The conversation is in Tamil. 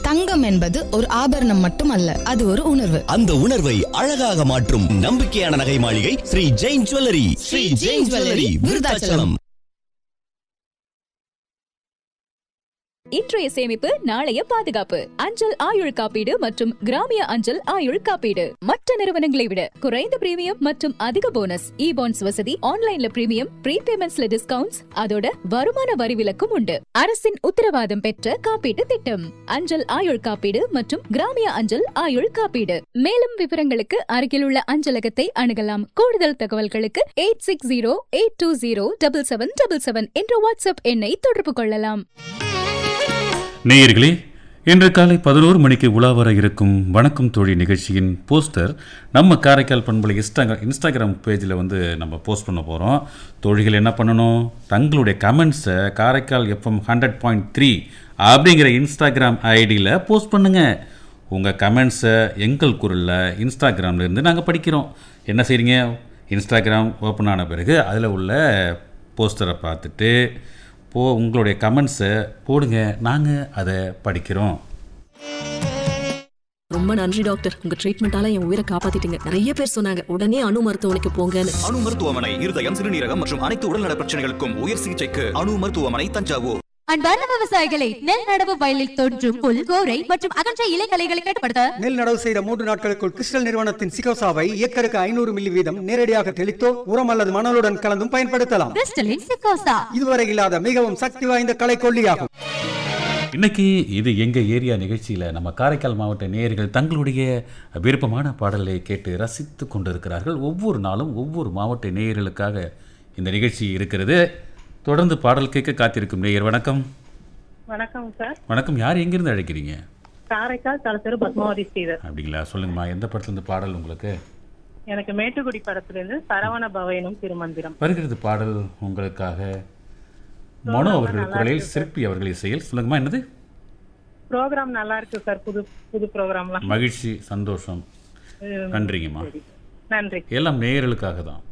தங்கம் என்பது ஒரு ஆபரணம் மட்டுமல்ல அது ஒரு உணர்வு அந்த உணர்வை அழகாக மாற்றும் நம்பிக்கையான நகை மாளிகை ஸ்ரீ ஜெயின் ஜுவல்லரி ஸ்ரீ ஜெயின் ஜுவல்லரி விருதாச்சலம் இன்றைய சேமிப்பு நாளைய பாதுகாப்பு அஞ்சல் ஆயுள் காப்பீடு மற்றும் கிராமிய அஞ்சல் ஆயுள் காப்பீடு மற்ற நிறுவனங்களை விட குறைந்த பிரீமியம் மற்றும் அதிக போனஸ் இ பாண்ட்ஸ் வசதி ஆன்லைன்ல பிரீமியம் ப்ரீபேமெண்ட்ஸ்ல டிஸ்கவுண்ட்ஸ் அதோட வருமான வரி விலக்கும் உண்டு அரசின் உத்தரவாதம் பெற்ற காப்பீட்டு திட்டம் அஞ்சல் ஆயுள் காப்பீடு மற்றும் கிராமிய அஞ்சல் ஆயுள் காப்பீடு மேலும் விவரங்களுக்கு அருகில் உள்ள அஞ்சலகத்தை அணுகலாம் கூடுதல் தகவல்களுக்கு eight six zero eight two zero double seven double seven என்ற வாட்ஸ்அப் எண்ணை தொடர்பு கொள்ளலாம் நேயர்களே இன்று காலை பதினோரு மணிக்கு உலா வர இருக்கும் வணக்கம் தோழி நிகழ்ச்சியின் போஸ்டர் நம்ம காரைக்கால் பண்பலை இன்ஸ்டாகிரா இன்ஸ்டாகிராம் பேஜில் வந்து நம்ம போஸ்ட் பண்ண போகிறோம் தோழிகள் என்ன பண்ணணும் தங்களுடைய கமெண்ட்ஸை Karaikal FM hundred point three அப்படிங்கிற இன்ஸ்டாகிராம் ஐடியில் போஸ்ட் பண்ணுங்கள் உங்கள் கமெண்ட்ஸை எங்கள் குரலில் இன்ஸ்டாகிராம்ல இருந்து நாங்கள் படிக்கிறோம் என்ன செய்றீங்க இன்ஸ்டாகிராம் ஓப்பன் ஆன பிறகு அதில் உள்ள போஸ்டரை பார்த்துட்டு போ உங்களுடைய கமெண்ட்ஸை போடுங்க நாங்கள் அதை படிக்கிறோம் ரொம்ப நன்றி டாக்டர் உங்க ட்ரீட்மெண்டால என் உயிரை காப்பாத்திட்டீங்க நிறைய பேர் சொன்னாங்க உடனே அணு மருத்துவமனைக்கு போங்கன்னு அணு மருத்துவமனை இருதயம் சிறுநீரகம் மற்றும் அனைத்து உடல்நல பிரச்சனைகளுக்கும் உயர் சிகிச்சைக்கு அணு மருத்துவமனை தஞ்சாவூர் அன்பார்ந்த விவசாயிகளை நெல் நடவு வயலில் தோன்றும் புல் கோரை மற்றும் அகன்ற இலைகளைகளை கட்டுப்படுத்த நெல் நடவு செய்த மூன்று நாட்களுக்குள் கிறிஸ்டல் நிறுவனத்தின் சிகோசாவை ஏக்கருக்கு ஐநூறு மில்லி வீதம் நேரடியாக தெளித்தோ உரம் அல்லது மணலுடன் கலந்தும் பயன்படுத்தலாம் கிறிஸ்டலின் சிக்கோசா இதுவரை இல்லாத மிகவும் சக்தி வாய்ந்த களைக்கொல்லியாகும் இன்னைக்கு இது எங்கள் ஏரியா நிகழ்ச்சியில் நம்ம காரைக்கால் மாவட்ட நேயர்கள் தங்களுடைய விருப்பமான பாடலை கேட்டு ரசித்து கொண்டிருக்கிறார்கள் ஒவ்வொரு நாளும் ஒவ்வொரு மாவட்ட நேயர்களுக்காக இந்த நிகழ்ச்சி இருக்கிறது தொடர்ந்து பாடல் கேட்க காத்திருக்கும் நேயர் வணக்கம் வணக்கம் சார் வணக்கம் யார் எங்கிருந்து அழைக்கிறீங்க காரைக்கால் தலத்தெரு பத்மாவதி ஸ்ரீதர் அப்படிங்களா சொல்லுங்கம்மா எந்த படத்துலேருந்து பாடல் உங்களுக்கு எனக்கு மேட்டுக்குடி படத்திலிருந்து சரவண பவனும் திருமந்திரம் வருகிறது பாடல் உங்களுக்காக மனோ அவர்கள் குரலில் சிற்பி அவர்கள் இசையில் சொல்லுங்கம்மா என்னது ப்ரோக்ராம் நல்லா இருக்கு சார் புது புது ப்ரோக்ராம்லாம் மகிழ்ச்சி சந்தோஷம் நன்றிங்கம்மா நன்றி எல்லாம் நேயர்களுக்காக தான்